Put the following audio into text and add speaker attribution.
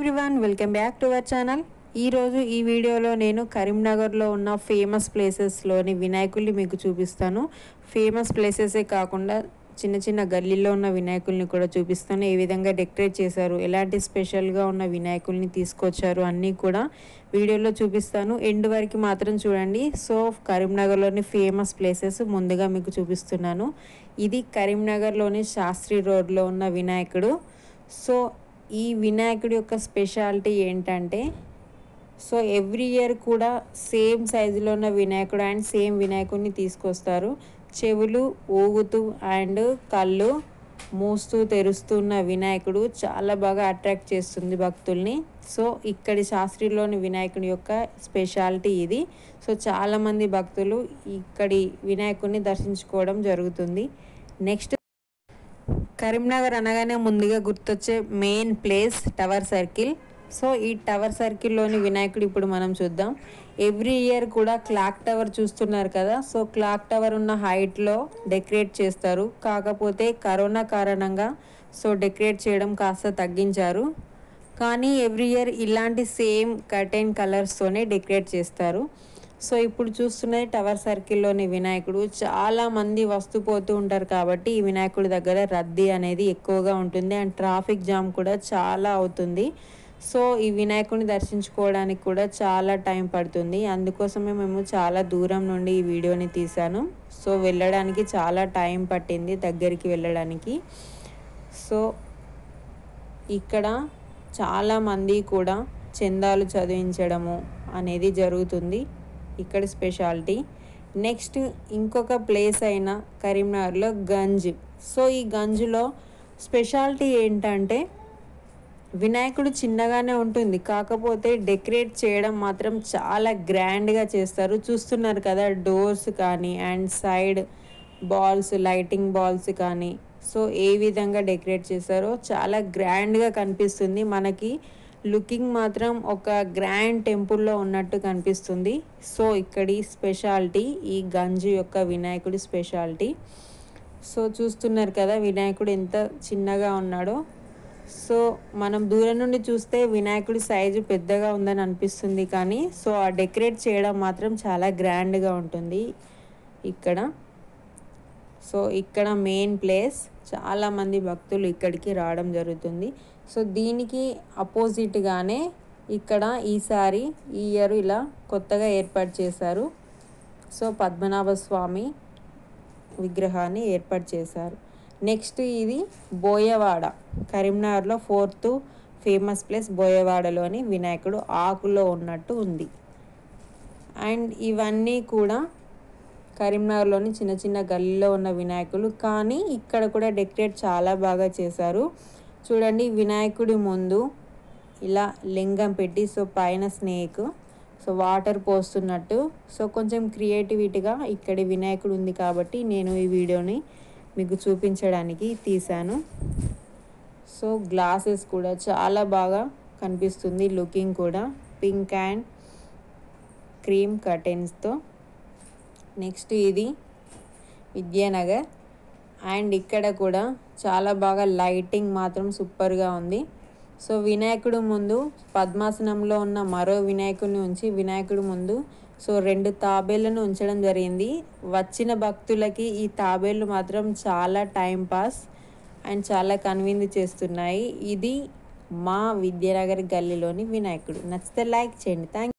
Speaker 1: everyone welcome back to our channel ఈరోజు ఈ వీడియోలో నేను కరీంనగర్లో ఉన్న ఫేమస్ ప్లేసెస్లోని వినాయకుల్ని మీకు చూపిస్తాను ఫేమస్ ప్లేసెసే కాకుండా చిన్న చిన్న గల్లీలో ఉన్న వినాయకుల్ని కూడా చూపిస్తాను ఏ విధంగా డెకరేట్ చేశారు ఎలాంటి స్పెషల్గా ఉన్న వినాయకుల్ని తీసుకొచ్చారు అన్నీ కూడా వీడియోలో చూపిస్తాను ఎండ్ వరకు మాత్రం చూడండి సో కరీంనగర్లోని ఫేమస్ ప్లేసెస్ ముందుగా మీకు చూపిస్తున్నాను ఇది కరీంనగర్లోని శాస్త్రి రోడ్లో ఉన్న వినాయకుడు సో ఈ వినాయకుడి యొక్క స్పెషాలిటీ ఏంటంటే సో ఎవ్రీ ఇయర్ కూడా సేమ్ సైజులో ఉన్న వినాయకుడు అండ్ సేమ్ వినాయకుడిని తీసుకొస్తారు చెవులు ఊగుతూ అండ్ కళ్ళు మూస్తూ తెరుస్తున్న వినాయకుడు చాలా బాగా అట్రాక్ట్ చేస్తుంది భక్తుల్ని సో ఇక్కడి శాస్త్రిలోని వినాయకుడి యొక్క స్పెషాలిటీ ఇది సో చాలామంది భక్తులు ఇక్కడి వినాయకుడిని దర్శించుకోవడం జరుగుతుంది నెక్స్ట్ కరీంనగర్ అనగానే ముందుగా గుర్తొచ్చే main place tower circle so ఈ టవర్ సర్కిల్లోని వినాయకుడు ఇప్పుడు మనం చూద్దాం ఎవ్రీ ఇయర్ కూడా క్లాక్ టవర్ చూస్తున్నారు కదా సో క్లాక్ టవర్ ఉన్న హైట్లో డెకరేట్ చేస్తారు కాకపోతే కరోనా కారణంగా సో డెకరేట్ చేయడం కాస్త తగ్గించారు కానీ ఎవ్రీ ఇయర్ ఇలాంటి సేమ్ కర్టెన్ కలర్స్తోనే డెకరేట్ చేస్తారు సో ఇప్పుడు చూస్తున్నది టవర్ సర్కిల్లోని వినాయకుడు చాలా మంది వస్తూ పోతూ ఉంటారు కాబట్టి ఈ వినాయకుడి దగ్గర రద్దీ అనేది ఎక్కువగా ఉంటుంది అండ్ ట్రాఫిక్ జామ్ కూడా చాలా అవుతుంది సో ఈ వినాయకుడిని దర్శించుకోవడానికి కూడా చాలా టైం పడుతుంది అందుకోసమే మేము చాలా దూరం నుండి ఈ వీడియోని తీసాను సో వెళ్ళడానికి చాలా టైం పట్టింది దగ్గరికి వెళ్ళడానికి సో ఇక్కడ చాలామంది కూడా చందాలు చదివించడము అనేది జరుగుతుంది ఇక్కడ స్పెషాలిటీ నెక్స్ట్ ఇంకొక ప్లేస్ అయిన కరీంనగర్లో గంజ్ సో ఈ గంజ్లో స్పెషాలిటీ ఏంటంటే వినాయకుడు చిన్నగానే ఉంటుంది కాకపోతే డెకరేట్ చేయడం మాత్రం చాలా గ్రాండ్గా చేస్తారు చూస్తున్నారు కదా డోర్స్ కానీ and side balls lighting balls కానీ సో ఏ విధంగా డెకరేట్ చేస్తారో చాలా గ్రాండ్గా కనిపిస్తుంది మనకి లుకింగ్ మాత్రం ఒక గ్రాండ్ టెంపుల్లో ఉన్నట్టు కనిపిస్తుంది సో ఇక్కడి స్పెషాలిటీ ఈ గంజు యొక్క వినాయకుడి స్పెషాలిటీ సో చూస్తున్నారు కదా వినాయకుడు ఎంత చిన్నగా ఉన్నాడో సో మనం దూరం నుండి చూస్తే వినాయకుడి సైజు పెద్దగా ఉందని అనిపిస్తుంది కానీ సో ఆ డెకరేట్ చేయడం మాత్రం చాలా గ్రాండ్గా ఉంటుంది ఇక్కడ సో ఇక్కడ మెయిన్ ప్లేస్ చాలామంది భక్తులు ఇక్కడికి రావడం జరుగుతుంది సో దీనికి అపోజిట్గానే ఇక్కడ ఈసారి ఈ ఇయర్ ఇలా కొత్తగా ఏర్పాటు చేశారు సో పద్మనాభ స్వామి విగ్రహాన్ని ఏర్పాటు చేశారు నెక్స్ట్ ఇది బోయవాడ కరీంనగర్లో ఫోర్త్ ఫేమస్ ప్లేస్ బోయవాడలోని వినాయకుడు ఆకులో ఉన్నట్టు ఉంది అండ్ ఇవన్నీ కూడా కరీంనగర్లోని చిన్న చిన్న గల్లీలో ఉన్న వినాయకులు కానీ ఇక్కడ కూడా డెకరేట్ చాలా బాగా చేశారు చూడండి వినాయకుడి ముందు ఇలా లింగం పెట్టి సో పైన స్నేక్ సో వాటర్ పోస్తున్నట్టు సో కొంచెం క్రియేటివిటీగా ఇక్కడి వినాయకుడు ఉంది కాబట్టి నేను ఈ వీడియోని మీకు చూపించడానికి తీశాను సో గ్లాసెస్ కూడా చాలా బాగా కనిపిస్తుంది లుకింగ్ కూడా పింక్ అండ్ క్రీమ్ కర్టెన్స్తో నెక్స్ట్ ఇది విద్యానగర్ అండ్ ఇక్కడ కూడా చాలా బాగా లైటింగ్ మాత్రం సూపర్గా ఉంది సో వినాయకుడు ముందు పద్మాసనంలో ఉన్న మరో వినాయకుడిని ఉంచి వినాయకుడు ముందు సో రెండు తాబేళ్లను ఉంచడం జరిగింది వచ్చిన భక్తులకి ఈ తాబేళ్ళు మాత్రం చాలా టైం పాస్ అండ్ చాలా కన్విన్స్ చేస్తున్నాయి ఇది మా విద్యానగర్ గల్లీలోని వినాయకుడు నచ్చితే లైక్ చేయండి థ్యాంక్